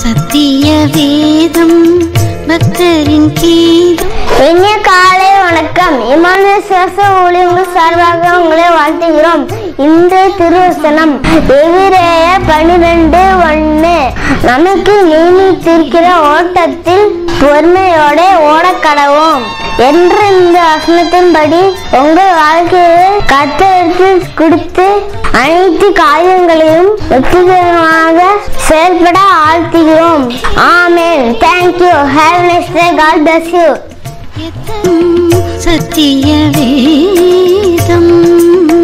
சத்திய வேதம் பக்தரின் கீதம் இனிய காலை வணக்கம் இமானுவேல் சிவச ஊழியங்கள் சார்பாக உங்களை வாழ்த்துகிறோம் இந்த திருவசனம் எதிரேய பனிரெண்டு ஒண்ணு நமக்கு நியமித்திருக்கிற ஓட்டத்தில் பொறுமையோட ஓடக்கடவோம் என்ற இந்த வசனத்தின்படி உங்கள் வாழ்க்கையில் கத்தெடுத்து கொடுத்து அனைத்து காரியங்களையும் வெற்றிகரமாக செயல்பட ஆழ்த்துகிறோம் amen thank you have next day God bless you சத்திய வேதம்